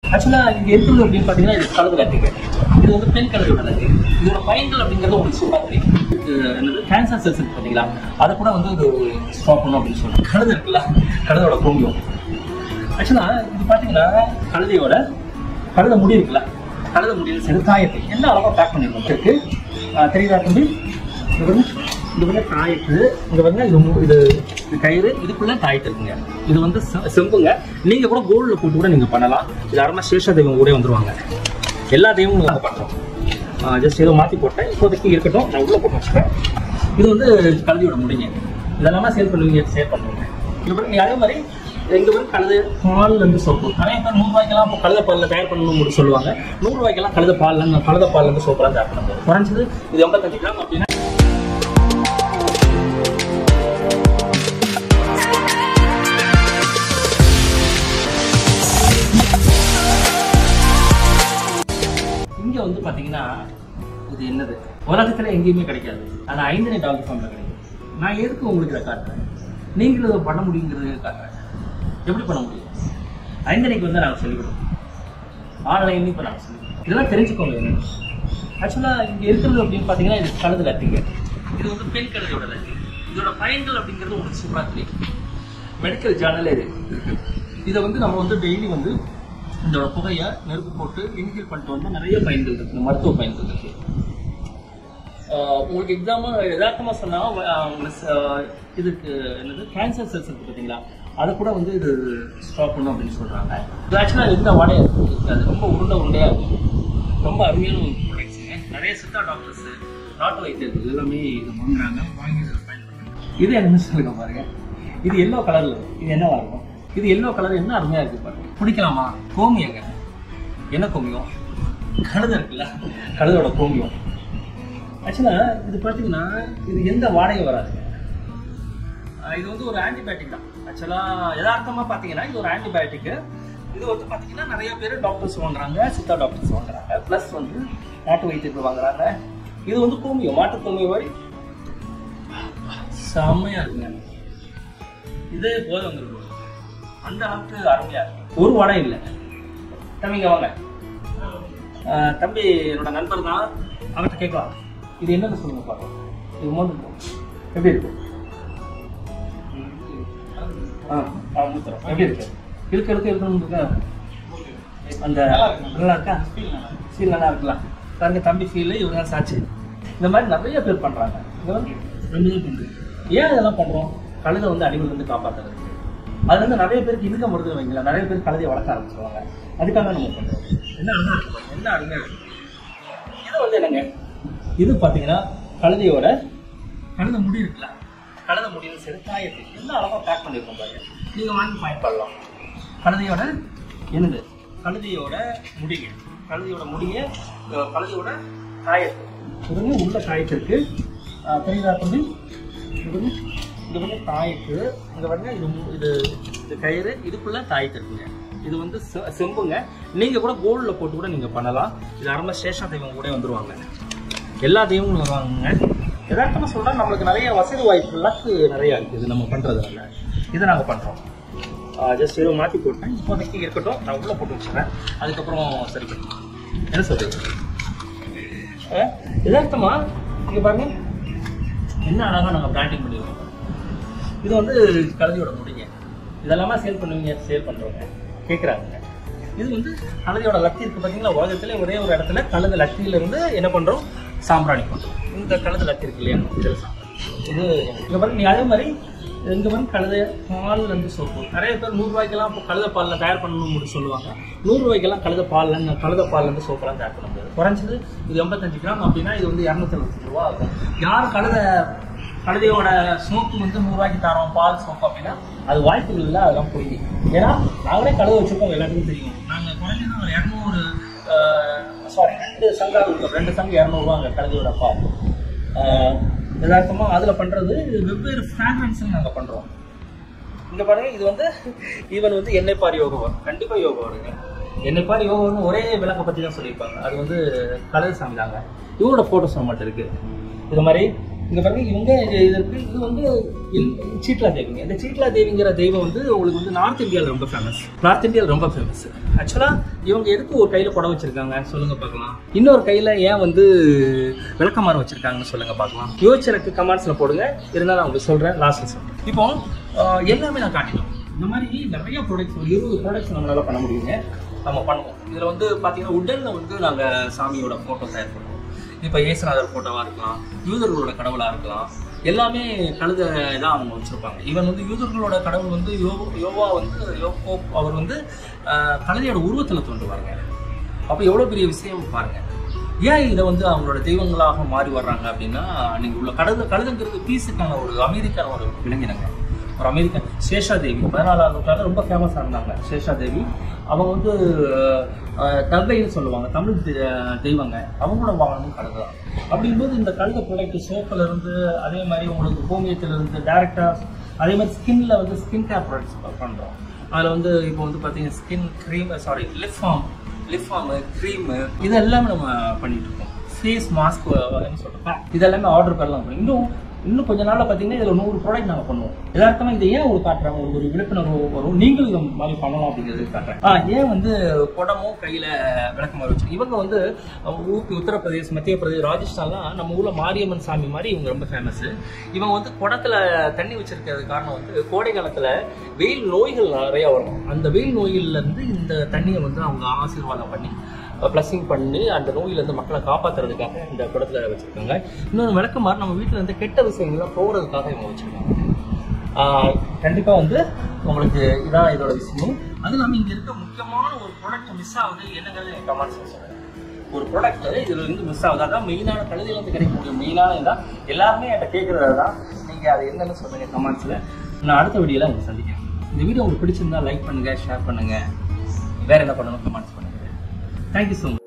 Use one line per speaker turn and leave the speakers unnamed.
ஆக்சுவலாக இங்கே இருக்கிறது அப்படின்னு பார்த்தீங்கன்னா இது கழுது லட்டிங்க இது வந்து பெண் கழுதோட லட்டு இதோட பயன்கள் அப்படிங்கிறது உங்களுக்கு சூப்பராக தெரியும் இது என்னது கேன்சர் செல்ஸ் இருக்கு பார்த்தீங்களா அதை கூட வந்து இது ஸ்டாப் பண்ணும் அப்படின்னு சொல்லுவாங்க கழுது இருக்குல்ல கழுதோட கோமியம் ஆக்சுவலாக இது பார்த்தீங்கன்னா கழுதையோட கழுத முடி இருக்குல்ல கழுத முடியில் சரி தாயத்தை என்ன அளவாக பேக் பண்ணிருக்கோம் இருக்கு ஆஹ் தெரியுதா தம்பி இது வந்து இது வந்து தாயத்து இங்க வந்து இது மு- இது இது கயிறு இதுக்குள்ள தாயத்து இருக்குங்க இது வந்து செ- செம்புங்க நீங்க கூட கோல்ட்ல போட்டு கூட நீங்க பண்ணலாம் இது அருமா சேஷ தெய்வம் கூட வந்துருவாங்க எல்லா தெய்வமும் நாங்கள் பண்றோம் ஜஸ்ட் ஏதோ மாத்தி போட்டேன் இப்போதைக்கு இருக்கட்டும் நான் உள்ள போட்டு வச்சுக்கிறேன் இது வந்து கழுதியோட முடிங்க இதெல்லாம் சேல் பண்ணுவீங்க சேல் பண்ணுவீங்க இது பாருங்க, நீ அதே மாதிரி எங்க வந்து கழுது பால்ல இருந்து சோப்பு நிறைய பேர் நூறு ரூபாய்க்கெல்லாம் இப்போ கழுத பால்ல தயார் பண்ணணும்னு சொல்லுவாங்க நூறு ரூபாய்க்கெல்லாம் கழுத பால்ல கழுத பால்ல இருந்து சோப்பெல்லாம் தயார் பண்ண முடியும் குறைஞ்சது இது எண்பத்தஞ்சு கிராம் அப்படின்னா இங்க வந்து பாத்தீங்கன்னா இது என்னது உலகத்துல எங்கேயுமே கிடைக்காது ஆனா ஐந்தனை டாக் ஃபார்ம்ல கிடைக்கும் நான் எதுக்கு உங்களுக்கு இதை காட்டுறேன் நீங்களும் இதை பண்ண முடியுங்கிறது காட்டுறேன் எப்படி பண்ண முடியும் ஐந்தனைக்கு வந்து நாங்கள் சொல்லிக் கொடுப்போம் ஆன்லைன் இப்போ நாங்கள் சொல்லிக் கொடுப்போம் இதெல்லாம் தெரிஞ்சுக்கோங்க என்னன்னு ஆக்சுவலாக இங்கே இருக்கிறது அப்படின்னு பார்த்தீங்கன்னா இது கழுது லட்டிங்க இது வந்து பெண் கழுதையோட லட்டி இதோட பயன்கள் அப்படிங்கிறது உங்களுக்கு சூப்பராக தெரியும் மெடிக்கல் ஜேர்னலே இது இதை வந்து நம்ம வந்து டெய்லி வந்து இதோட புகையை நெருப்பு போட்டு இன்ஹேல் பண்ணிட்டு வந்து நிறைய பயன்கள் இருக்கு மருத்துவ பயன்கள் இருக்கு ஆஹ் உங்களுக்கு எக்ஸாம்பிள் யதார்த்தமாக சொன்னால் உங்களுக்கு ச- இதுக்கு என்னது கேன்சர் செல்ஸ் இருக்கு பார்த்தீங்களா அதை கூட வந்து இது ஸ்டாப் பண்ணும் அப்படின்னு சொல்கிறாங்க இது ஆக்சுவலாக எந்த வாடையாக இருக்காது ரொம்ப உருண்டை உருண்டையாக இருக்கும் ரொம்ப அருமையான ஒரு ப்ராடக்ட்ஸுங்க நிறைய சித்தா டாக்டர்ஸ் நாட்டு வைத்தியர்கள் எல்லாமே இது வாங்குறாங்க வாங்கி இதை பயன்படுத்துறாங்க இது என்னன்னு சொல்லுங்க பாருங்க இது எல்லோ கலர்ல இது என்னவா இருக்கும் இது எல்லோ கலர் என்ன அருமையா இருக்கு பாருங்க பிடிக்கலாமா கோமியங்க என்ன கோமியம் கழுதை இருக்குல்ல கழுதோட கோமியம் ஆக்சுவலா இது பார்த்தீங்கன்னா இது எந்த வாடையும் வராது ஆஹ் இது வந்து ஒரு ஆன்டிபயோட்டிக் தான் ஆக்சுவலா யதார்த்தமா பார்த்தீங்கன்னா இது ஒரு ஆன்டிபயோட்டிக் இது வந்து பார்த்தீங்கன்னா நிறைய பேர் டாக்டர்ஸ் வாங்குறாங்க சித்தா டாக்டர்ஸ் வாங்குறாங்க ப்ளஸ் வந்து நாட்டு வைத்தியர்கள் வாங்குறாங்க இது வந்து கோமியம் மாட்டு கோமியம் மாதிரி செம்மையா இருக்குங்க இதே போதும் வந்துருக்கு அந்த அளவுக்கு அருமையா இருக்கு ஒரு வடை இல்லை தம்பிங்க வாங்க ஆஹ் தம்பி என்னோட நண்பர் தான் அவர்கிட்ட கேட்கலாம் இது என்னன்னு சொல்லுங்க பார்க்கலாம் இது மோந்து எப்படி இருக்கு ஆ ஆ, மூத்தரம். எப்படி இருக்கு இருக்கு இருக்கு இருக்கணும் இருக்கா அந்த நல்லா இருக்கா ஃபீல் நல்லா இருக்கலாம் பாருங்க தம்பி ஃபீல் இவங்க தான் சாட்சி இந்த மாதிரி நிறைய பேர் பண்றாங்க இங்க வந்து ரெண்டு பேர் பண்றது ஏன் இதெல்லாம் பண்றோம் கழுதை வந்து அடிமையில இருந்து காப்பாத்துறது அது வந்து நிறைய பேருக்கு இன்கம் வருது வைங்களா நிறைய பேர் கழுதையை வளர்க்க ஆரம்பிச்சிருவாங்க அதுக்காக நம்ம பண்றோம் என்ன அருமையா இருக்கு பாருங்க, என்ன அருமையா இருக்கு இது வந்து என்னங்க இது பாத்தீங்கன்னா கழுதையோட கழுத முடி இருக்குல்ல கழுத முடியில் சரி தாயத்தை என்ன அளவா பேக் பண்ணிருக்கோம் பாருங்க நீங்க வாங்கி பயன்படலாம் கழுதையோட என்னது கழுதையோட முடிங்க கழுதையோட முடிய அஹ், கழுதையோட காயத்து இது வந்து உள்ள காயத்து இருக்கு அஹ், தெரியுதா தம்பி இது வந்து இது வந்து தாயத்து இங்க வந்து இது மு- இது இது கயிறு இதுக்குள்ள தாயத்து இருக்குங்க இது வந்து செ- செம்புங்க நீங்க கூட கோல்ட்ல போட்டு கூட நீங்க பண்ணலாம் இது அரம்ப சேஷா தெய்வம் கூட வந்துருவாங்க எல்லா தெய்வங்களும் வருவாங்க யதார்த்தமா சொல்றா நம்மளுக்கு நிறைய வசதி வாய்ப்பு லக்கு நிறைய இருக்கு இது நம்ம பண்றதுனால இதை நாங்க பண்றோம் ஜஸ்ட் ஏதோ மாத்தி போட்டேன் இப்போதைக்கு இருக்கட்டும் நான் உள்ள போட்டு வச்சுறேன் அதுக்கப்புறம் சரி பண்ணி என்ன சொல்றீங்க அஹ், யதார்த்தமா இங்க பாருங்க என்ன அழகா நாங்க பிராண்டிங் பண்ணிருக்கோம் இது வந்து கழுதியோட முடிங்க இதெல்லாமா சேல் பண்ணுவீங்க சேல் பண்றவங்க கேக்குறாங்க இது வந்து கழுதையோட லத்தி இருக்கு பாத்தீங்களா உலகத்துல ஒரே ஒரு இடத்துல கழுத லத்தியில இருந்து என்ன பண்றோம் சாம்பிராணி பண்றோம் இந்த கழுத லத்தி இருக்கு இல்லையா இதுல சாம்பிராணி இது இங்க பாருங்க நீ அதே மாதிரி இங்க வந்து கழுத பால் வந்து சோப்பு நிறைய பேர் நூறு ரூபாய்க்கெல்லாம் இப்போ கழுத பால்ல தயார் பண்ணணும்னு சொல்லுவாங்க நூறு ரூபாய்க்கெல்லாம் கழுத பால்ல கழுத பால்ல இருந்து சோப்பெல்லாம் தயார் பண்ண முடியாது குறைஞ்சது இது எண்பத்தஞ்சு கிராம் அப்படின்னா இது வந்து இரநூத்தி எழுபத்தஞ்சு ரூபா ஆகும் யார் கழுத கழுதையோட சோப்பு வந்து நூறு ரூபாய்க்கு தரோம் பால் சோப்பு அப்படின்னா அது வாய்ப்புகள் இல்லை அதெல்லாம் போய் ஏன்னா நாங்களே கழுத வச்சிருக்கோம் எல்லாத்துக்கும் தெரியும் நாங்கள் குறைஞ்சது ஒரு இரநூறு சாரி ரெண்டு சங்கா இருக்கும் ரெண்டு சங்கம் இரநூறுவாங்க கழுதையோட பால் ஆஹ், யதார்த்தமா அதில் பண்ணுறது வெவ்வேறு ஃப்ராக்ரன்ஸில் நாங்கள் பண்ணுறோம் இங்க பாருங்க இது வந்து ஈவன் வந்து என்னை பார் யோகா வரும் கண்டிப்பா யோகா வருங்க என்னை பார் யோகா வரும் ஒரே விளக்க பத்தி தான் சொல்லியிருப்பாங்க அது வந்து கலர் சாமி தாங்க இவரோட போட்டோஸ் நம்மள்ட்ட இருக்கு இது மாதிரி இங்க பாருங்க இவங்க இது இது இருக்கு இது வந்து இல்- சீட்லா தேவிங்க இந்த சீட்லா தேவிங்கிற தெய்வம் வந்து உங்களுக்கு வந்து நார்த் இந்தியாவில் ரொம்ப ஃபேமஸ் நார்த் இந்தியாவில் ரொம்ப ஃபேமஸ் ஆக்சுவலா இவங்க எதுக்கு ஒரு கையில குடம் வச்சிருக்காங்க சொல்லுங்க பார்க்கலாம் இன்னொரு கையில ஏன் வந்து விளக்கமாறு வச்சிருக்காங்கன்னு சொல்லுங்க பார்க்கலாம் யோசிச்சு எனக்கு கமெண்ட்ஸ்ல போடுங்க இருந்தாலும் நான் உங்களுக்கு சொல்றேன் லாஸ்ட்ல சொல்றேன் இப்போ ஆஹ், எல்லாமே நான் காட்டிட்டோம் இந்த மாதிரி நிறைய ப்ராடக்ட்ஸ் ஒரு இருபது ப்ராடக்ட்ஸ் நம்மளால பண்ண முடியுங்க நம்ம பண்ணுவோம் இதுல வந்து பாத்தீங்கன்னா உடல்ல வந்து நாங்க சாமியோட போட்டோ தயார் பண்ணுவோம் இப்போ ஏசுநாதர் போட்டோவா இருக்கலாம் யூதர்களோட கடவுளா இருக்கலாம் எல்லாமே கழுத தான் அவங்க வச்சிருப்பாங்க ஈவன் வந்து யூதர்களோட கடவுள் வந்து யோ யோவா வந்து யோகோ அவர் வந்து ஆஹ், கழுதையோட உருவத்துல தோன்றுவாருங்க அப்போ எவ்வளோ பெரிய விஷயம் பாருங்க ஏன் இதை வந்து அவங்களோட தெய்வங்களாக மாறி வர்றாங்க அப்படின்னா நீங்க உள்ள கழுத கழுதுங்கிறது பீஸுக்கான ஒரு அமெரிக்கான ஒரு விலங்கினங்க ஒரு அமெரிக்கன் சேஷா தேவி பதினாலாம் நூற்றாண்டு ரொம்ப ஃபேமஸாக இருந்தாங்க சேஷா தேவி அவங்க வந்து அஹ், தவ்வைன்னு சொல்லுவாங்க தமிழ் தெ- தெய்வங்க அவங்களோட வாகனமும் கழுதை தான் அப்படிங்கும்போது இந்த கழுத ப்ராடக்ட் சோப்பில் இருந்து அதே மாதிரி உங்களுக்கு கோமியத்துல இருந்து டேரெக்டாக அதே மாதிரி ஸ்கின்ல வந்து ஸ்கின் கேர் ப்ராடக்ட்ஸ் பண்ணுறோம் அதில் வந்து இப்போ வந்து பார்த்தீங்கன்னா skin cream sorry lip balm lip balm cream இது எல்லாமே நம்ம பண்ணிட்டு இருக்கோம் ஃபேஸ் மாஸ்க் சொல்கிறேன் இது எல்லாமே ஆர்டர் பண்ணலாம் இன்னும் இன்னும் கொஞ்ச நாள்ல பார்த்தீங்கன்னா இதில் நூறு ப்ராடக்ட் நாங்கள் பண்ணுவோம் எல்லாருக்குமே இதை ஏன் ஒரு காட்டுறாங்க ஒரு ஒரு விழிப்புணர்வு வரும் நீங்களும் இதை மாதிரி பண்ணலாம் அப்படிங்கிறது காட்டுறேன் ஆ ஏன் வந்து குடமும் கையில் விளக்கமாக வச்சு இவங்க வந்து அஹ், ஊபி உத்தரப்பிரதேஷ் மத்திய பிரதேஷ் ராஜஸ்தான்லாம் நம்ம ஊரில் மாரியம்மன் சாமி மாதிரி இவங்க ரொம்ப ஃபேமஸ் இவங்க வந்து குடத்துல தண்ணி வச்சிருக்கிறது காரணம் வந்து கோடை காலத்துல வெயில் நோய்கள் நிறைய வரும் அந்த வெயில் நோயில இருந்து இந்த தண்ணியை வந்து அவங்க ஆசீர்வாதம் பண்ணி ப்ளஸிங் பண்ணி அந்த நோயிலேருந்து மக்களை காப்பாத்துறதுக்காக இந்த குடத்துல வச்சிருக்காங்க இன்னொரு விளக்கமாறு நம்ம வீட்டில் இருந்து கெட்ட விஷயங்கள்லாம் போகிறதுக்காக இவங்க வச்சிருக்காங்க ஆஹ் கண்டிப்பா வந்து உங்களுக்கு இதான் இதோட விஷயம் அது இல்லாமல் இங்க இருக்க முக்கியமான ஒரு ப்ராடக்ட் மிஸ் ஆகுது என்னங்கிறது எனக்கு கமெண்ட்ஸ் சொல்லுங்க ஒரு ப்ராடக்ட் இதுல இருந்து மிஸ் ஆகுது அதான் மெயினான கழுதையில இருந்து கிடைக்கக்கூடிய மெயினான இதான் எல்லாருமே என்கிட்ட கேட்கறது தான் நீங்க அது என்னன்னு சொல்லுங்க கமெண்ட்ஸ்ல நான் அடுத்த வீடியோல உங்களை சந்திக்கிறேன் இந்த வீடியோ உங்களுக்கு பிடிச்சிருந்தா லைக் பண்ணுங்க ஷேர் பண்ணுங்க வேற என்ன பண்ணணும் கமெண்ட்ஸ் பண்ணுங்க தேங்க்யூ ஸோ மச்